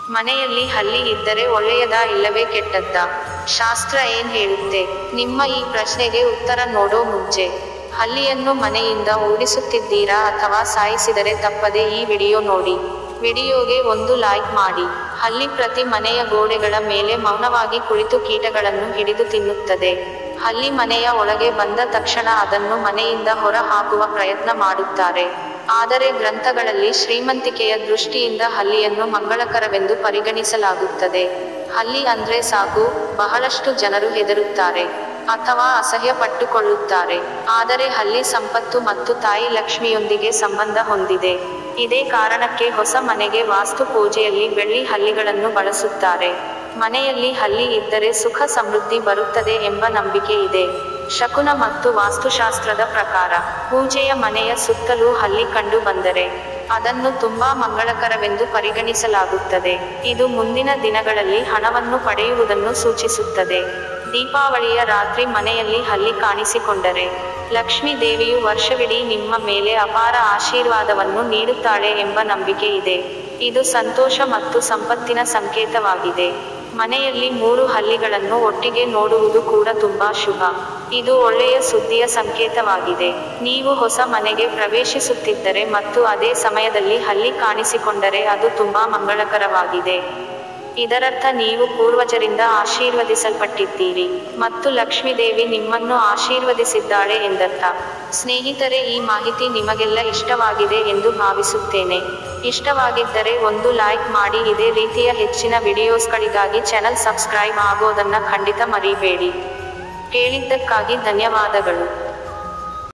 ಮನೆಯಲ್ಲಿ ಹಲ್ಲಿ ಇದ್ದರೆ ಒಳ್ಳೆಯದಾ ಇಲ್ಲವೇ ಕೆಟ್ಟದ್ದಾ ಶಾಸ್ತ್ರ ಏನ್ ಹೇಳುತ್ತೆ ನಿಮ್ಮ ಈ ಪ್ರಶ್ನೆಗೆ ಉತ್ತರ ನೋಡೋ ಮುಂಚೆ ಹಲ್ಲಿಯನ್ನು ಮನೆಯಿಂದ ಓಡಿಸುತ್ತಿದ್ದೀರಾ ಅಥವಾ ಸಾಯಿಸಿದರೆ ತಪ್ಪದೆ ಈ ವಿಡಿಯೋ ನೋಡಿ ವಿಡಿಯೋಗೆ ಒಂದು ಲೈಕ್ ಮಾಡಿ ಹಲ್ಲಿ ಪ್ರತಿ ಮನೆಯ ಗೋಡೆಗಳ ಮೇಲೆ ಮೌನವಾಗಿ ಕುಳಿತು ಕೀಟಗಳನ್ನು ಹಿಡಿದು ತಿನ್ನುತ್ತದೆ ಹಲ್ಲಿ ಮನೆಯ ಒಳಗೆ ಬಂದ ತಕ್ಷಣ ಅದನ್ನು ಮನೆಯಿಂದ ಹೊರ ಹಾಕುವ ಪ್ರಯತ್ನ ಮಾಡುತ್ತಾರೆ ಆದರೆ ಗ್ರಂಥಗಳಲ್ಲಿ ಶ್ರೀಮಂತಿಕೆಯ ದೃಷ್ಟಿಯಿಂದ ಹಲ್ಲಿಯನ್ನು ಮಂಗಳಕರವೆಂದು ಪರಿಗಣಿಸಲಾಗುತ್ತದೆ ಹಲ್ಲಿ ಅಂದ್ರೆ ಸಾಕು ಬಹಳಷ್ಟು ಜನರು ಹೆದರುತ್ತಾರೆ ಅಥವಾ ಅಸಹ್ಯ ಪಟ್ಟುಕೊಳ್ಳುತ್ತಾರೆ ಆದರೆ ಹಲ್ಲಿ ಸಂಪತ್ತು ಮತ್ತು ತಾಯಿ ಲಕ್ಷ್ಮಿಯೊಂದಿಗೆ ಸಂಬಂಧ ಹೊಂದಿದೆ ಇದೇ ಕಾರಣಕ್ಕೆ ಹೊಸ ಮನೆಗೆ ವಾಸ್ತು ಪೂಜೆಯಲ್ಲಿ ಬೆಳ್ಳಿ ಹಲ್ಲಿಗಳನ್ನು ಬಳಸುತ್ತಾರೆ ಮನೆಯಲ್ಲಿ ಹಲ್ಲಿ ಇದ್ದರೆ ಸುಖ ಸಮೃದ್ಧಿ ಬರುತ್ತದೆ ಎಂಬ ನಂಬಿಕೆ ಇದೆ ಶಕುನ ಮತ್ತು ವಾಸ್ತುಶಾಸ್ತ್ರದ ಪ್ರಕಾರ ಪೂಜೆಯ ಮನೆಯ ಸುತ್ತಲೂ ಹಲ್ಲಿ ಕಂಡು ಬಂದರೆ ಅದನ್ನು ತುಂಬಾ ಮಂಗಳಕರವೆಂದು ಪರಿಗಣಿಸಲಾಗುತ್ತದೆ ಇದು ಮುಂದಿನ ದಿನಗಳಲ್ಲಿ ಹಣವನ್ನು ಪಡೆಯುವುದನ್ನು ಸೂಚಿಸುತ್ತದೆ ದೀಪಾವಳಿಯ ರಾತ್ರಿ ಮನೆಯಲ್ಲಿ ಹಲ್ಲಿ ಕಾಣಿಸಿಕೊಂಡರೆ ಲಕ್ಷ್ಮೀ ದೇವಿಯು ವರ್ಷವಿಡೀ ನಿಮ್ಮ ಮೇಲೆ ಅಪಾರ ಆಶೀರ್ವಾದವನ್ನು ನೀಡುತ್ತಾಳೆ ಎಂಬ ನಂಬಿಕೆ ಇದೆ ಇದು ಸಂತೋಷ ಮತ್ತು ಸಂಪತ್ತಿನ ಸಂಕೇತವಾಗಿದೆ ಮನೆಯಲ್ಲಿ ಮೂರು ಹಲ್ಲಿಗಳನ್ನು ಒಟ್ಟಿಗೆ ನೋಡುವುದು ಕೂಡ ತುಂಬಾ ಶುಭ ಇದು ಒಳ್ಳೆಯ ಸುದ್ದಿಯ ಸಂಕೇತವಾಗಿದೆ ನೀವು ಹೊಸ ಮನೆಗೆ ಪ್ರವೇಶಿಸುತ್ತಿದ್ದರೆ ಮತ್ತು ಅದೇ ಸಮಯದಲ್ಲಿ ಹಲ್ಲಿ ಕಾಣಿಸಿಕೊಂಡರೆ ಅದು ತುಂಬಾ ಮಂಗಳಕರವಾಗಿದೆ ಇದರರ್ಥ ನೀವು ಪೂರ್ವಜರಿಂದ ಆಶೀರ್ವದಿಸಲ್ಪಟ್ಟಿದ್ದೀರಿ ಮತ್ತು ಲಕ್ಷ್ಮೀದೇವಿ ನಿಮ್ಮನ್ನು ಆಶೀರ್ವದಿಸಿದ್ದಾಳೆ ಎಂದರ್ಥ ಸ್ನೇಹಿತರೆ ಈ ಮಾಹಿತಿ ನಿಮಗೆಲ್ಲ ಇಷ್ಟವಾಗಿದೆ ಎಂದು ಭಾವಿಸುತ್ತೇನೆ ಇಷ್ಟವಾಗಿದ್ದರೆ ಒಂದು ಲೈಕ್ ಮಾಡಿ ಇದೇ ರೀತಿಯ ಹೆಚ್ಚಿನ ವಿಡಿಯೋಸ್ಗಳಿಗಾಗಿ ಚಾನಲ್ ಸಬ್ಸ್ಕ್ರೈಬ್ ಆಗೋದನ್ನ ಖಂಡಿತ ಮರಿಬೇಡಿ ಕೇಳಿದ್ದಕ್ಕಾಗಿ ಧನ್ಯವಾದಗಳು